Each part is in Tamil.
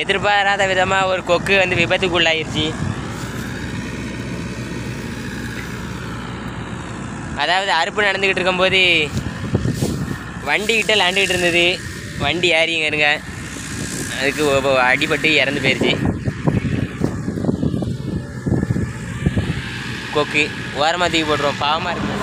எதிர்பாராத விதமாக ஒரு கொக்கு வந்து விபத்துக்குள்ளாயிருச்சு அதாவது அறுப்பு நடந்துக்கிட்டு இருக்கும்போது வண்டிக்கிட்ட லாண்டுக்கிட்டு இருந்தது வண்டி ஏறிங்க இருங்க அதுக்கு ஒ- ஒ- அடிபட்டு இறந்து போயிடுச்சு கொக்கு ஓரமாக தூக்கி போட்டுருவோம் பாவமாக இருக்கு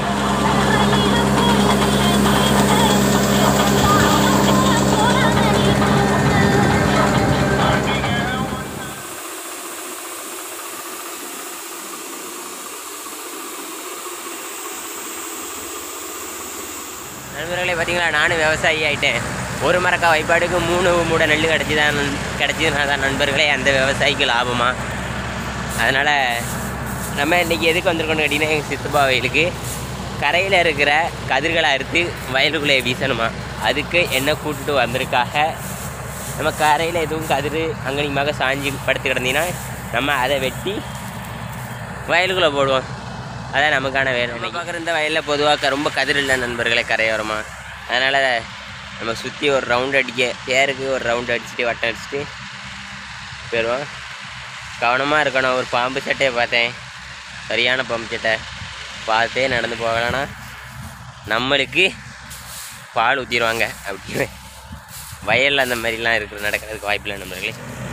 நண்பர்களே பார்த்தீங்களா நானும் விவசாயி ஆயிட்டேன் ஒரு மரக்கா வைப்பாடுக்கு மூணு மூட நெல் கிடச்சி தான் கிடச்சிதுனா தான் நண்பர்களே அந்த விவசாயிக்கு லாபமா அதனால் நம்ம இன்றைக்கி எதுக்கு வந்திருக்கோம்னு கேட்டிங்கன்னா எங்கள் சித்தப்பா வயலுக்கு கரையில் இருக்கிற கதிர்களை அறுத்து வயலுக்குள்ளே வீசணுமா அதுக்கு என்ன கூட்டிட்டு வந்திருக்காக நம்ம கரையில் எதுவும் கதிர் அங்கனிமாக சாஞ்சி படுத்து கிடந்தீங்கன்னா நம்ம அதை வெட்டி வயலுக்குள்ளே போடுவோம் அதான் நமக்கான வேலை நம்ம பார்க்குற இந்த வயலில் பொதுவாக ரொம்ப கதிர் இல்லை நண்பர்களே கரையோரமாக அதனால் நம்ம சுற்றி ஒரு ரவுண்ட் அடிக்க பேருக்கு ஒரு ரவுண்ட் அடிச்சுட்டு வட்டம் அடிச்சுட்டு போயிடுவோம் கவனமாக இருக்கணும் ஒரு பாம்பு சட்டையை பார்த்தேன் சரியான பாம்பு சட்டை பார்த்தே நடந்து போகலன்னா நம்மளுக்கு பால் ஊற்றிடுவாங்க அப்படின்னு வயலில் அந்த மாதிரிலாம் இருக்கிற நடக்கிறதுக்கு வாய்ப்பில்லை நண்பர்களே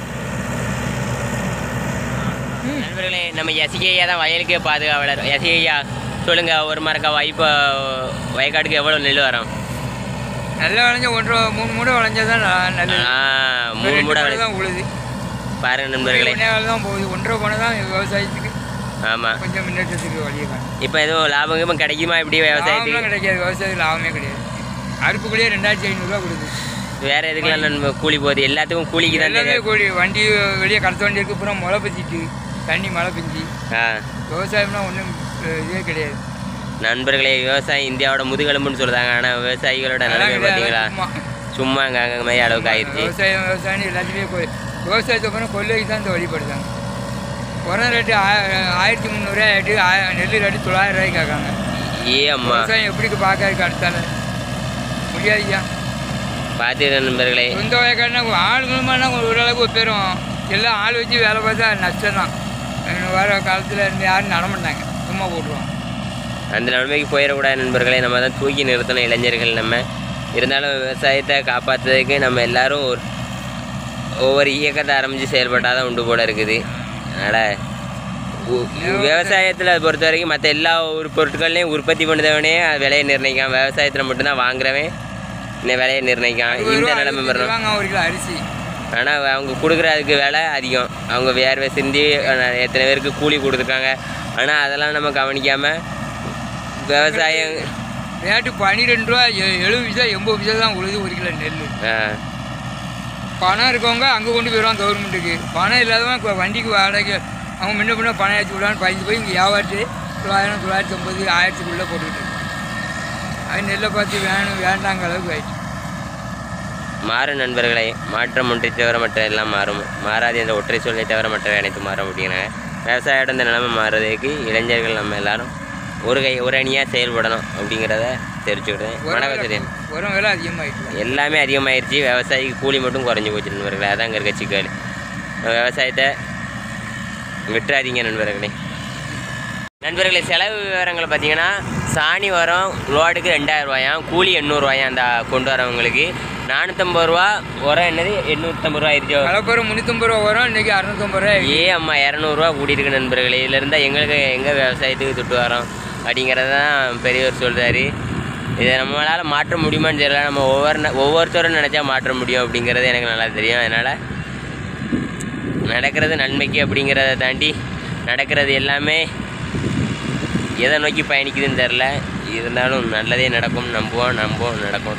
நண்பர்களே நம்ம எசிகையா தான் வயலுக்கே பாதுகாவலர் எசிகையா சொல்லுங்க ஒரு மரக்கா வாய்ப்பு வயக்காட்டுக்கு எவ்வளோ நெல் வரும் நல்லா விளைஞ்ச ஒன்றரை மூணு மூடை விளைஞ்சா தான் நல்லது ஆ, மூணு ரெண்டு மூட மூடை தான் உழுது பாருங்க நண்பர்களே ஒன்றே கால் தான் போகுது ஒன்றரை போன தான் விவசாயத்துக்கு ஆமாம் கொஞ்சம் முன்னேற்றத்துக்கு வழியை காணும் இப்போ எதுவும் லாபம் கீபம் கிடைக்குமா இப்படி விவசாயத்துக்கு லாபம்லாம் கிடைக்காது விவசாயத்துக்கு லாபமே கிடையாது அறுப்புக்குள்ளேயே ரெண்டாயிரத்தி ஐநூறுரூவா கொடுக்குது வேற எதுக்கெல்லாம் நண்ப கூலி போகுது எல்லாத்துக்கும் கூலிக்கு தான் எல்லாமே தெரியும் கூடி வண்டி வெளியே கடத்த வண்டி இருக்கு அப்புறம் முளை பற்றிட்டு தண்ணி மழை பெஞ்சு ஆ விவசாயம்னா ஒன்றும் இதே கிடையாது நண்பர்களே விவசாயம் இந்தியாவோட முதுகெலும்புன்னு சொல்றாங்க ஆனால் விவசாயிகளோட அதெல்லாம் நிலைமை கிடையாது, பார்த்தீங்களா சும்மா. சும்மா அங்கே அங்கே மாதிரி அளவுக்கு ஆயிடுச்சு விவசாயம் விவசாயம் எல்லாத்துலேயும் கொ- விவசாயத்தை அப்புறம் கொள்ளைக்கு தான் இந்த வழிபடுதாங்க உரம் ரேட்டு ஆய- ஆயிரத்தி முந்நூறுரூவா ரேட்டு ஆய- நெல் ரேட்டு தொள்ளாயிரம் ரூபாய்க்கு கேட்காங்க ஏ அம்மா விவசாயம் எப்படி பார்க்கறதுக்கு அடுத்தால முடியாதுயா பார்த்துக்க நண்பர்களே சொந்த வயக்காடுனா ஆளுங்களுமானா ஓரளவுக்கு பேரும் எல்லாம் ஆள் வச்சு வேலை பார்த்தா நஷ்டம் தான் வர காலத்தில் இருந்து யாரும் நடமாட்டாங்க சும்மா போட்டுருவாங்க அந்த நிலைமைக்கு போயிடக்கூடாது நண்பர்களே நம்ம தான் தூக்கி நிறுத்தணும் இளைஞர்கள் நம்ம இருந்தாலும் விவசாயத்தை காப்பாற்றுறதுக்கு நம்ம எல்லாரும் ஒரு ஒவ்வொரு இயக்கத்தை ஆரம்பித்து செயல்பட்டால் தான் உண்டு போல இருக்குது அதனால் விவசாயத்தில் பொறுத்த வரைக்கும் மற்ற எல்லா ஒரு பொருட்கள்லையும் உற்பத்தி பண்ணுறவனே விலையை நிர்ணயிக்கான் விவசாயத்தில் மட்டும்தான் வாங்குறவன் இந்த விலையை நிர்ணயிக்கான் இந்த நிலைமை வரணும் வாங்க ஒரு கிலோ அரிசி ஆனால் அவங்க கொடுக்குறதுக்கு விலை அதிகம் அவங்க வேர்வை சிந்தி அஹ், எத்தனை பேருக்கு கூலி கொடுத்துருக்காங்க ஆனால் அதெல்லாம் நம்ம கவனிக்காமல் விவசாயம் ரேட்டு பன்னிரெண்டு ரூபா எ- எழுபது பைசா எண்பது பைசா தான் உழுது ஒரு கிலோ நெல் அஹ், பணம் இருக்கவங்க அங்கே கொண்டு போயிடுவாங்க கவர்மெண்ட்டுக்கு பணம் இல்லாதவங்க இப்போ வண்டிக்கு வாடகை அவங்க முன்ன பின்ன பணம் ஏற்றி விடலான்னு பயந்து போய் இங்கே வியாபாரத்து தொள்ளாயிரம் தொள்ளாயிரத்தி ஐம்பது ஆயிரத்துக்குள்ளே போட்டுக்கிட்டு இருக்கு. அது நெல்லை பார்த்து வேணும் வேண்டாங்க அளவுக்கு ஆயிடுச்சு மாறும் நண்பர்களை மாற்றம் ஒன்றை தவிர மற்ற எல்லாம் மாறும் மாறாது என்ற ஒற்றை சொல்லை தவிர மற்றவை அனைத்து மாற அப்படிங்கிறாங்க விவசாயியோட இந்த நிலைமை மாறுறதுக்கு இளைஞர்கள் நம்ம எல்லாரும் ஒரு கை ஒரு அணியாக செயல்படணும் அப்படிங்கிறத தெரிஞ்சுக்கிட்டேன் வணக்கம் சரியன் உரம் விலை அதிகமாகிட்டு எல்லாமே அதிகமாயிருச்சு விவசாயிக்கு கூலி மட்டும் குறைஞ்சி போச்சு நண்பர்களே அதான் அங்கே இருக்க சிக்கல் விவசாயத்தை விட்டுறாதீங்க நண்பர்களே நண்பர்களே செலவு விவரங்களை பார்த்தீங்கன்னா சாணி உரம் லோடுக்கு ரெண்டாயிரம் ரூபாயாம் கூலி எண்ணூறுரூவாயாம் அந்த கொண்டு வரவங்களுக்கு நானூற்றம்பது ரூபா உரம் என்னது எண்ணூற்றம்பது ரூபா ஆயிடுச்சோ கலப்பரம் முந்நூற்றம்பது ரூபா வரும் இன்னைக்கு அறநூற்றம்பது ரூபா ஏ அம்மா இரநூறுவா கூட்டியிருக்கு நண்பர்களே இதில் இருந்தால் எங்களுக்கு எங்கே விவசாயத்துக்கு துட்டு வரோம் அப்படிங்கிறத தான் பெரியவர் சொல்கிறாரு இதை நம்மளால் மாற்ற முடியுமான்னு தெரியல நம்ம ஒவ்வொரு ந- ஒவ்வொருத்தரும் நினச்சா மாற்ற முடியும் அப்படிங்கிறது எனக்கு நல்லா தெரியும் அதனால் நடக்கிறது நன்மைக்கு அப்படிங்கிறத தாண்டி நடக்கிறது எல்லாமே எதை நோக்கி பயணிக்குதுன்னு தெரில இருந்தாலும் நல்லதே நடக்கும் நம்புவோம் நம்புவோம் நடக்கும்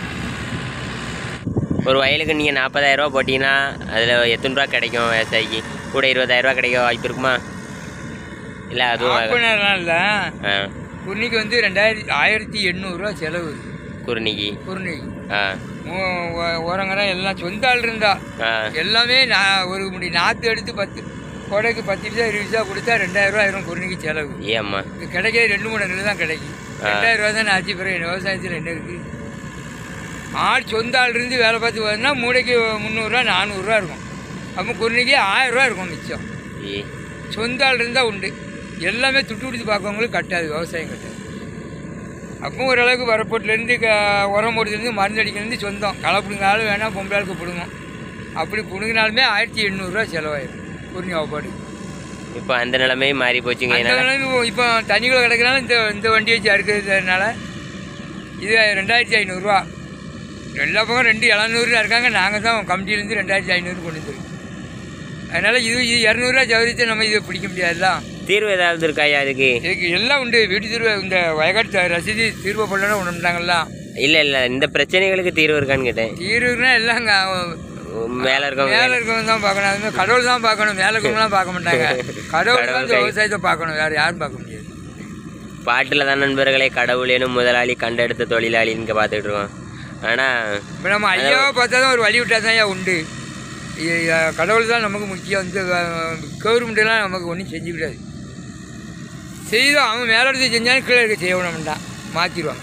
ஒரு வயலுக்கு நீங்கள் நாற்பதாயிரரூவா போட்டிங்கன்னா அதில் எத்தனை ரூபா கிடைக்கும் விவசாயிக்கு கூட இருபதாயிரரூவா கிடைக்க வாய்ப்பு இருக்குமா இல்லை அதுவும் நாற்பதாயிரம் இல்லை ஆ குருணிக்கு வந்து ரெண்டாயிரத்தி ஆயிரத்தி எண்ணூறுரூவா செலவு குருணிக்கு குருணிக்கு ஆ உரங்கரம் எல்லாம் சொந்த ஆள் இருந்தா ஆ எல்லாமே நான் ஒரு முடி நாற்று எடுத்து பத்து கொடைக்கு பத்து பைசா இருபது பைசா கொடுத்தா ரெண்டாயிரம் ரூபா ஆயிரும் குருணிக்கு செலவு ஏ அம்மா இது கிடைக்கிறது ரெண்டு மூணு நெல் தான் கிடைக்கும் ஆ. ரெண்டாயிரம் ரூபா தான் ஆச்சு பிறகு விவசாயத்தில் என்ன இருக்குது ஆள் சொந்த ஆள் இருந்து வேலை பார்த்து வரணும்னா மூடைக்கு முந்நூறுரூவா நானூறுரூவா இருக்கும் அப்போ குருணிக்கு ஆயிரம் ரூபா இருக்கும் மிச்சம் ஏ சொந்த ஆள் இருந்தால் உண்டு எல்லாமே துட்டு கொடுத்து பார்க்கவங்களுக்கு கட்டாது விவசாயம் கட்டாது அப்போ ஓரளவுக்கு வரப்போட்டுலேருந்து க உரம் போடுறதுலேருந்து மருந்து அடிக்கிறதுலேருந்து சொந்தம் களை பிடுங்கினாலும் வேணால் பொம்பளை ஆளுக்கு பிடுங்கும் அப்படி பிடுங்கினாலுமே ஆயிரத்தி எண்ணூறுரூவா செலவாயிடும் குருணி அவப்பாடு இப்போ அந்த நிலைமையும் மாறி போச்சுங்க அந்த ஏன்னா அளவுக்கு இப்போ தண்ணிக்குள்ள கிடக்கிறனால இந்த இந்த வண்டி வச்சு அறுக்கிறதுனால இது ரெண்டாயிரத்தி ஐநூறுரூவா எல்லா பக்கம் ரெண்டு எழுநூறுல இருக்காங்க நாங்கள் தான் கமிட்டிலேருந்து ரெண்டாயிரத்தி ஐநூறு கொண்டு வந்துருக்கோம் அதனால் இது இது இரநூறுவா சவரித்து நம்ம இதை பிடிக்க முடியாதுல்ல தீர்வு ஏதாவது இருக்காயா அதுக்கு இதுக்கு எல்லாம் உண்டு வீட்டு தீர்வு இந்த வயக்காட்டு த- ரசீது தீர்வு பண்ணணும் ஒன்று இருந்தாங்கல்ல இல்லை இல்லை இந்த பிரச்சனைகளுக்கு தீர்வு இருக்கான்னு கேட்டேன் தீர்வுனா எல்லாம் அங்கே மேலே இருக்கவங்க மேலே இருக்கவங்க தான் பார்க்கணும் அது மாதிரி கடவுள் தான் பார்க்கணும் மேலே இருக்கவங்களாம் பார்க்க மாட்டாங்க கடவுள் தான் இந்த விவசாயத்தை பார்க்கணும் வேறு யாரும் பார்க்க முடியாது பாட்டில் தான் நண்பர்களே கடவுள் எனும் முதலாளி கண்டெடுத்த தொழிலாளின்னு இங்கே பார்த்துட்டு இருக்கோம் ஆனால் இப்போ நம்ம ஐயாவை பார்த்தா தான் ஒரு வழி விட்டா தான் ஐயா உண்டு இ- இ- கடவுள் தான் நமக்கு முக்கியம் இந்த கவர்மெண்ட்டெல்லாம் நமக்கு ஒன்றும் செஞ்சுக்கிடாது செய்தோம் அவன் மேலே எடுத்து செஞ்சாலும் கீழே இருக்க செய்யணும்டான் மாற்றிடுவாங்க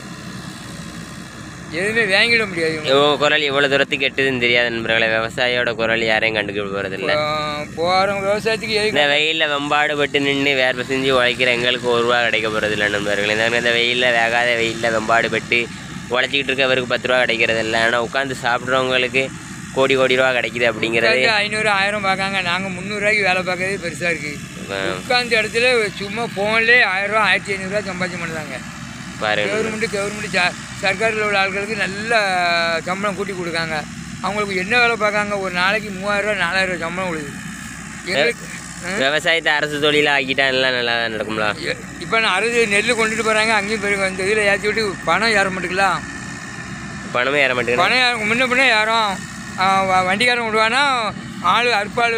எதுவுமே வாங்கிட முடியாது இவங்க. இவங்க குரல் இவ்வளோ தூரத்துக்கு எட்டுதுன்னு தெரியாது நண்பர்களே விவசாயியோட குரல் யாரையும் கண்டுக்க போகிறதில்ல இப்போ போகிறவங்க விவசாயத்துக்கு எதுக்கு இந்த வெயிலில் வெம்பாடுபட்டு நின்று வேர்வை செஞ்சு உழைக்கிற எங்களுக்கு ஒரு ரூபா கிடைக்க போகிறதில்ல நண்பர்களே இந்த இந்த வெயிலில் வேகாத வெயிலில் வெம்பாடுபட்டு உழைச்சிக்கிட்டு இருக்கவருக்கு பத்து ரூபா கிடைக்கிறது இல்லை ஆனால் உட்காந்து சாப்பிட்றவங்களுக்கு கோடி கோடி ரூபா கிடைக்குது அப்படிங்கிறது ஐநூறு ஆயிரம் பார்க்காங்க நாங்கள் முந்நூறுரூவாய்க்கு வேலை பார்க்கறதே பெருசாக இருக்குது அஹ், உட்காந்த இடத்துல சும்மா ஃபோன்லேயே ஆயிரரூவா ஆயிரத்தி ஐநூறுரூவா சம்பாதிச்சு பண்ணுறாங்க பாருங்க கவர்மெண்ட்டு கவர்மெண்ட் ச சர்க்காரில் உள்ள ஆட்களுக்கு நல்ல சம்பளம் கூட்டி கொடுக்காங்க அவங்களுக்கு என்ன வேலை பார்க்காங்க ஒரு நாளைக்கு மூவாயிரரூவா நாலாயிரம் சம்பளம் கொடுக்குது எங்களுக்கு விவசாயத்தை அரசு தொழிலாக ஆக்கிட்டா எல்லாம் நல்லா தான் நடக்கும்ல இப்போ நான் அறுபது நெல் கொண்டுட்டு போகிறாங்க அங்கேயும் போய் இந்த இதில் ஏற்றி விட்டு பணம் ஏற மாட்டேங்களா பணமே ஏற மாட்டேங்குது பணம் ஏற முன்ன பின்ன யாரும் ஆ, வ- வண்டிக்காரன் விடுவானா ஆள் அற்பாள்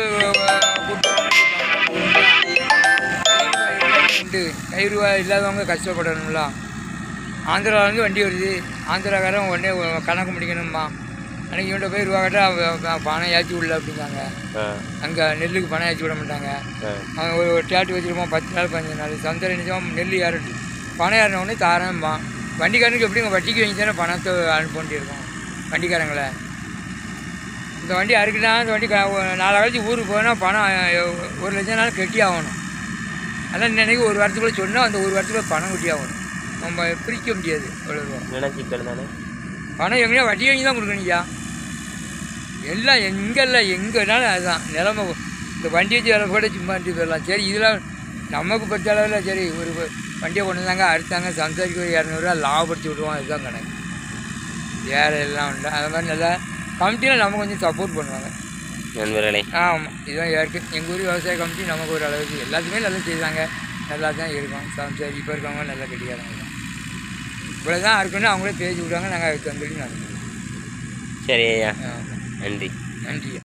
உண்டு கை ரூபா இல்லாதவங்க கஷ்டப்படணும்ல ஆந்திராவிலேருந்து வண்டி வருது ஆந்திராக்காரன் உடனே கணக்கு முடிக்கணும்மா அன்றைக்கி இவன்ட்ட போய் ரூபா கட்டா அவ- அவ பணம் ஏற்றி விடல அப்படிங்காங்க ஆ, அங்கே நெல்லுக்கு பணம் ஏற்றி விட மாட்டாங்க ஆ. அவன் ஒரு டேட்டு வச்சுருப்பான் பத்து நாள் பதினஞ்சு நாள் சந்தர நிஜம் நெல் ஏறட்டு பணம் ஏறின உடனே தாரேன்பா வண்டிக்காரனுக்கு எப்படிங்க வட்டிக்கு வாங்கி தானே பணத்தை அனுப்ப வேண்டியிருக்கோம் வண்டிக்காரங்களை இந்த வண்டி அறுக்குனா இந்த வண்டி க- ஒரு நாலு கழிச்சு ஊருக்கு போனால் பணம் அஹ், ஒரு லட்சம் நாள் கட்டி ஆகணும் அதான் இன்னைக்கு ஒரு வாரத்துக்குள்ளே சொன்னால் அந்த ஒரு வாரத்துக்குள்ள பணம் கட்டி ஆகணும் நம்ம பிரிக்க முடியாது அவ்வளோ ரூபா என்னடா சிக்கல் தானே பணம் எங்கேயா வட்டி வாங்கி தான் கொடுக்கணும்யா எல்லாம் எங்கே இல்லை எங்கேனாலும் அதுதான் நிலமை இந்த வண்டி வச்சு வேலை கூட சும்மா இருந்து போயிடலாம் சரி இதெல்லாம் நமக்கு பற்ற அளவில் சரி ஒரு வ- வண்டியை கொண்டு வந்தாங்க அறுத்தாங்க சம்சாரிக்கு ஒரு இரநூறுவா லாபப்படுத்தி விடுவோம் அதுதான் கணக்கு வேறு எல்லாம் உண்டு அது மாதிரி நல்லா கமிட்டியில் நம்ம கொஞ்சம் சப்போர்ட் பண்ணுவாங்க நண்பர்களே ஆமாம் இதுதான் இருக்கு எங்கள் ஊர் விவசாய கமிட்டி நமக்கு ஒரு அளவுக்கு எல்லாத்துக்குமே நல்லா செய்வாங்க நல்லா தான் இருக்கும் சம்சாரி இப்போ இருக்கவங்க நல்லா கட்டிக்காரங்க தான் இவ்வளோ தான் இருக்குன்னு அவங்களே பேசி விடுவாங்க நாங்கள் அதுக்கு வந்துட்டு நடந்துடுவோம் சரி ஐயா ஆமாம் நன்றி நன்றி